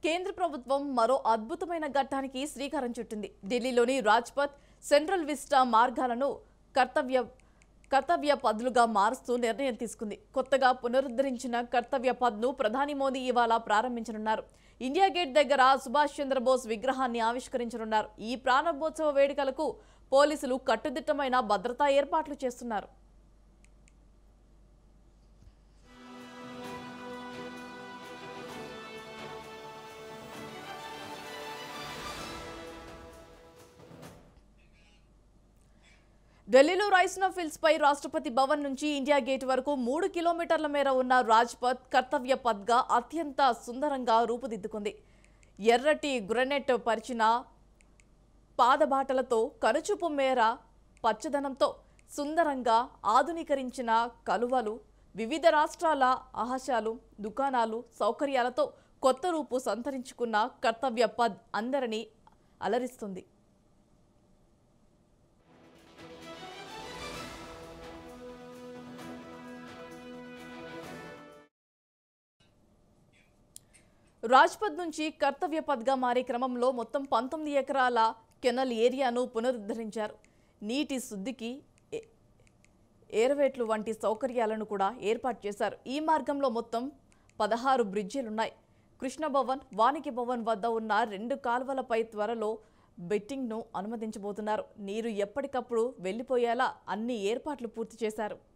కేంద్ర ప్రభుత్వం మరో అద్భుతమైన ఘట్టానికి శ్రీకారం చుట్టింది ఢిల్లీలోని రాజ్పథ్ సెంట్రల్ విస్టా మార్గాలను కర్తవ్య కర్తవ్య పద్లుగా మారుస్తూ నిర్ణయం తీసుకుంది కొత్తగా పునరుద్ధరించిన కర్తవ్య పద్ను ప్రధాని మోదీ ఇవాళ ప్రారంభించనున్నారు ఇండియా గేట్ దగ్గర సుభాష్ చంద్రబోస్ విగ్రహాన్ని ఆవిష్కరించనున్నారు ఈ ప్రారంభోత్సవ వేడుకలకు పోలీసులు కట్టుదిట్టమైన భద్రతా ఏర్పాట్లు చేస్తున్నారు ఢిల్లీలో రైస్నా ఫిల్స్ పై రాష్ట్రపతి భవన్ నుంచి ఇండియా గేట్ వరకు మూడు కిలోమీటర్ల మేర ఉన్న రాజ్పథ్ కర్తవ్య పథ్గా అత్యంత సుందరంగా రూపుదిద్దుకుంది ఎర్రటి గ్రనెట్ పరిచిన పాదబాటలతో కనుచూపు మేర పచ్చదనంతో సుందరంగా ఆధునీకరించిన కలువలు వివిధ రాష్ట్రాల ఆహాశాలు దుకాణాలు సౌకర్యాలతో కొత్త రూపు సంతరించుకున్న కర్తవ్య పద్ అందరినీ అలరిస్తుంది రాజ్పథ్ నుంచి కర్తవ్య పథ్గా మారే క్రమంలో మొత్తం పంతొమ్మిది ఎకరాల కెనల్ ఏరియాను పునరుద్ధరించారు నీటి శుద్ధికి ఏ- ఏరవేట్లు వంటి సౌకర్యాలను కూడా ఏర్పాటు చేశారు ఈ మార్గంలో మొత్తం పదహారు బ్రిడ్జిలున్నాయి కృష్ణ భవన్ వానికి భవన్ వద్ద ఉన్న రెండు కాల్వలపై త్వరలో బెట్టింగ్ను అనుమతించబోతున్నారు నీరు ఎప్పటికప్పుడు వెళ్లిపోయేలా అన్ని ఏర్పాట్లు పూర్తి చేశారు